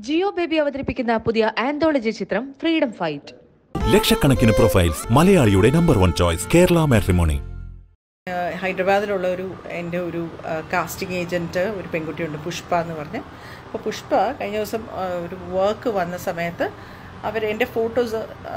ജിയോ ബേബി അവതരിപ്പിക്കുന്ന പുതിയ ആന്തോളജി ചിത്രം ഫ്രീഡം ഫൈറ്റ് ലക്ഷക്കണക്കിന് പ്രൊഫൈൽസ് മലയാളിയുടെ number one choice Kerala matrimony ഹൈദരാബാദിലുള്ള ഒരു എൻ്റെ ഒരു കാസ്റ്റിംഗ് ഏജൻറ്റ് ഒരു പെൺകുട്ടിയുണ്ട് പുഷ്പ എന്ന് പറഞ്ഞ് അപ്പോൾ പുഷ്പ കഴിഞ്ഞ ദിവസം ആ, ഒരു വർക്ക് വന്ന സമയത്ത് അവർ എൻ്റെ ഫോട്ടോസ്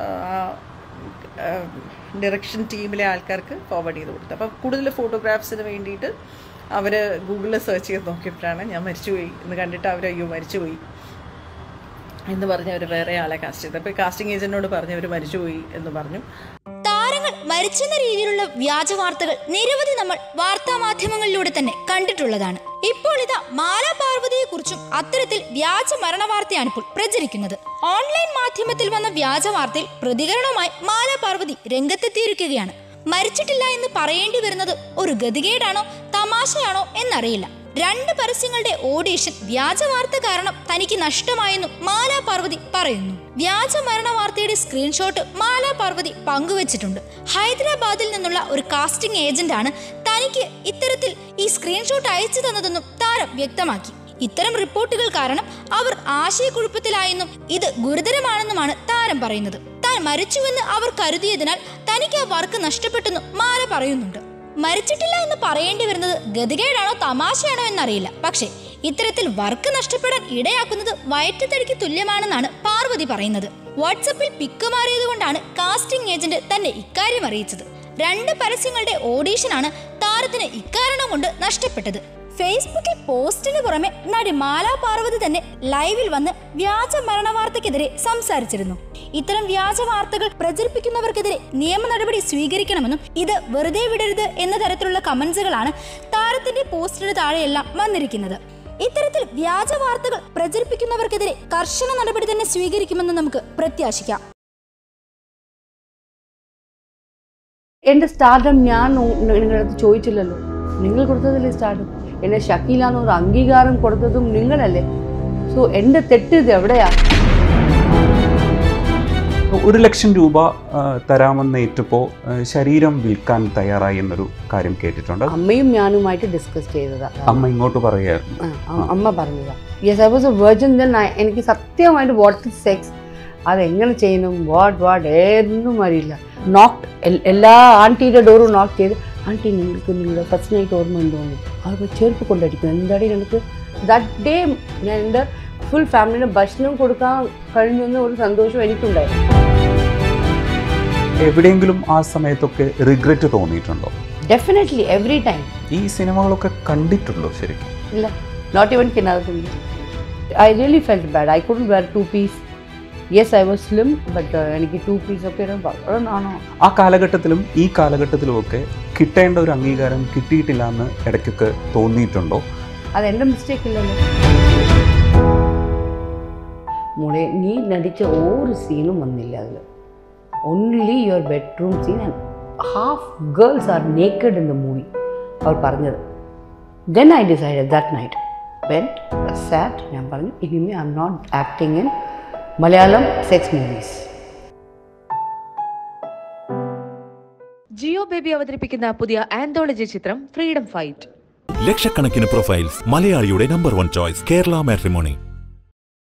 ഡയറക്ഷൻ ടീമിലെ ആൾക്കാർക്ക് ഫോർവേഡ് ചെയ്ത് കൊടുത്തു അപ്പോൾ കൂടുതൽ ഫോട്ടോഗ്രാഫ്സിന് വേണ്ടിയിട്ട് അവർ ഗൂഗിളിൽ സെർച്ച് ചെയ്ത് നോക്കിയപ്പോഴാണ് ഞാൻ മരിച്ചുപോയി എന്ന് കണ്ടിട്ട് അവർ അയ്യോ മരിച്ചുപോയി എന്ന് പറഞ്ഞ് അവർ വേറെ ആളെ കാസ്റ്റ് ചെയ്തു അപ്പോൾ കാസ്റ്റിംഗ് ഏജൻറ്റിനോട് പറഞ്ഞു അവർ മരിച്ചുപോയി എന്ന് പറഞ്ഞു താരങ്ങൾ മരിച്ചെന്ന രീതിയിലുള്ള വ്യാജ വാർത്തകൾ നിരവധി നമ്മൾ വാർത്താ മാധ്യമങ്ങളിലൂടെ തന്നെ കണ്ടിട്ടുള്ളതാണ് ഇപ്പോൾ ഇതാ മാലാ പാർവതിയെ കുറിച്ചും അത്തരത്തിൽ വ്യാജ മരണ വാർത്തയാണ് ഇപ്പോൾ പ്രചരിക്കുന്നത് ഓൺലൈൻ മാധ്യമത്തിൽ വന്ന വ്യാജ വാർത്തയിൽ പ്രതികരണവുമായി മാലാ പാർവതി രംഗത്തെത്തിയിരിക്കുകയാണ് മരിച്ചിട്ടില്ല എന്ന് പറയേണ്ടി വരുന്നത് ഒരു ഗതികേടാണോ തമാശയാണോ എന്നറിയില്ല രണ്ട് പരസ്യങ്ങളുടെ ഓഡീഷൻ വ്യാജ വാർത്ത കാരണം തനിക്ക് നഷ്ടമായെന്നും മാലാ പാർവതി പറയുന്നു വ്യാജ മരണ വാർത്തയുടെ സ്ക്രീൻഷോട്ട് മാലാ പാർവതി പങ്കുവച്ചിട്ടുണ്ട് ഹൈദരാബാദിൽ നിന്നുള്ള ഒരു കാസ്റ്റിംഗ് ഏജന്റാണ് തനിക്ക് ഇത്തരത്തിൽ ഈ സ്ക്രീൻഷോട്ട് അയച്ചു തന്നതെന്നും താരം വ്യക്തമാക്കി ഇത്തരം റിപ്പോർട്ടുകൾ കാരണം അവർ ആശയക്കുഴപ്പത്തിലായെന്നും ഇത് ഗുരുതരമാണെന്നുമാണ് താരം പറയുന്നത് താൻ മരിച്ചുവെന്ന് അവർ കരുതിയതിനാൽ തനിക്ക് ആ വർക്ക് നഷ്ടപ്പെട്ടെന്നും മാല പറയുന്നുണ്ട് മരിച്ചിട്ടില്ല എന്ന് പറയേണ്ടി വരുന്നത് ഗതികേടാണോ തമാശയാണോ എന്നറിയില്ല പക്ഷേ ഇത്തരത്തിൽ വർക്ക് നഷ്ടപ്പെടാൻ ഇടയാക്കുന്നത് വയറ്റത്തടിക്ക് തുല്യമാണെന്നാണ് പാർവതി പറയുന്നത് വാട്സപ്പിൽ പിക്ക് മാറിയതുകൊണ്ടാണ് കാസ്റ്റിംഗ് ഏജന്റ് തന്നെ ഇക്കാര്യം അറിയിച്ചത് രണ്ട് പരസ്യങ്ങളുടെ ഓഡീഷനാണ് താരത്തിന് ഇക്കാരണം കൊണ്ട് നഷ്ടപ്പെട്ടത് ഫേസ്ബുക്കിൽ പോസ്റ്റിന് പുറമെ നടി മാലാ പാർവതി തന്നെ ലൈവിൽ വന്ന് വ്യാജ മരണ വാർത്തയ്ക്കെതിരെ സംസാരിച്ചിരുന്നു ഇത്തരം വ്യാജ വാർത്തകൾ പ്രചരിപ്പിക്കുന്നവർക്കെതിരെ നിയമ നടപടി സ്വീകരിക്കണമെന്നും ഇത് വെറുതെ വിടരുത് എന്ന തരത്തിലുള്ള കമന്റ്സുകളാണ് താരത്തിന്റെ പോസ്റ്റിന് താഴെയെല്ലാം വന്നിരിക്കുന്നത് ഇത്തരത്തിൽ വ്യാജ വാർത്തകൾ പ്രചരിപ്പിക്കുന്നവർക്കെതിരെ കർശന നടപടി തന്നെ സ്വീകരിക്കുമെന്ന് നമുക്ക് പ്രത്യാശിക്കാം എൻ്റെ സ്റ്റാർഡം ഞാൻ ഉ- നിങ്ങളുടെ അടുത്ത് ചോദിച്ചില്ലല്ലോ നിങ്ങൾ കൊടുത്തതല്ലേ സ്റ്റാർഡം എന്നെ ഷക്കീലാന്ന് ഒരു അംഗീകാരം കൊടുത്തതും നിങ്ങളല്ലേ സോ എൻ്റെ തെറ്റ് ഇത് എവിടെയാ ഒരു ലക്ഷം രൂപ ആ, തരാമെന്ന് ഏറ്റപ്പോൾ ആ, ശരീരം വിൽക്കാൻ തയ്യാറായി എന്നൊരു കാര്യം കേട്ടിട്ടുണ്ട് അമ്മയും ഞാനുമായിട്ട് ഡിസ്കസ് ചെയ്തതാ അമ്മ ഇങ്ങോട്ട് പറയായിരുന്നു ആ, അ- അമ്മ പറഞ്ഞതാ yes I was a virgin then എനിക്ക് സത്യമായിട്ട് വാട്ട് സെക്സ് അതെങ്ങനെ ചെയ്യണം വാട്ട് വാട്ട് ഏതൊന്നും അറിയില്ല നോക്ക് എല്ലാ ആൻറ്റിയുടെ ഡോറും നോക്ക് ചെയ്ത് ആൻറ്റി നിങ്ങൾക്ക് നിങ്ങളുടെ ഫസ്റ്റ് നൈറ്റ് ഓർമ്മ ഉണ്ടോന്ന് അവർ ചെരുപ്പ് കൊണ്ടടിക്കും എന്താടി എനിക്ക് ദാറ്റ് ഡേ ഞാൻ എൻ്റെ ഫുൾ ഫാമിലിന് ഭക്ഷണം കൊടുക്കാൻ കഴിഞ്ഞെന്ന് ഒരു സന്തോഷം എനിക്കുണ്ടായിരുന്നു എവിടെയെങ്കിലും ആ സമയത്തൊക്കെ റിഗ്രറ്റ് തോന്നിയിട്ടുണ്ടോ ഡെഫിനറ്റ്ലി എവറി ടൈം ഈ സിനിമകളൊക്കെ കണ്ടിട്ടുണ്ടോ ശരിക്കും ഇല്ല നോട്ട് ഈവൻ കിണറത്തുണ്ട് I really felt bad I couldn't wear two piece yes I was slim but എനിക്ക് ടു പീസ് ഒക്കെ ഇടാൻ വളരെ നാണോ ആ കാലഘട്ടത്തിലും ഈ കാലഘട്ടത്തിലുമൊക്കെ കിട്ടേണ്ട ഒരു അംഗീകാരം കിട്ടിയിട്ടില്ല എന്ന് ഇടയ്ക്കൊക്കെ തോന്നിയിട്ടുണ്ടോ അതെൻ്റെ മിസ്റ്റേക്ക് ഇല്ലല്ലോ മോളെ നീ നടിച്ച ഒരു സീനും വന്നില്ല അതിൽ only your bedroom scene and half girls are naked in the movie അവർ പറഞ്ഞത് then I decide that night when sat ഞാൻ പറഞ്ഞു ഇനിമേ I am not acting in Malayalam sex movies Jeo Baby അവതരിപ്പിക്കുന്ന പുതിയ ആന്തോളജി ചിത്രം ഫ്രീഡം ഫൈറ്റ് ലക്ഷക്കണക്കിന് പ്രൊഫൈൽസ് മലയാളിയുടെ number one choice Kerala matrimony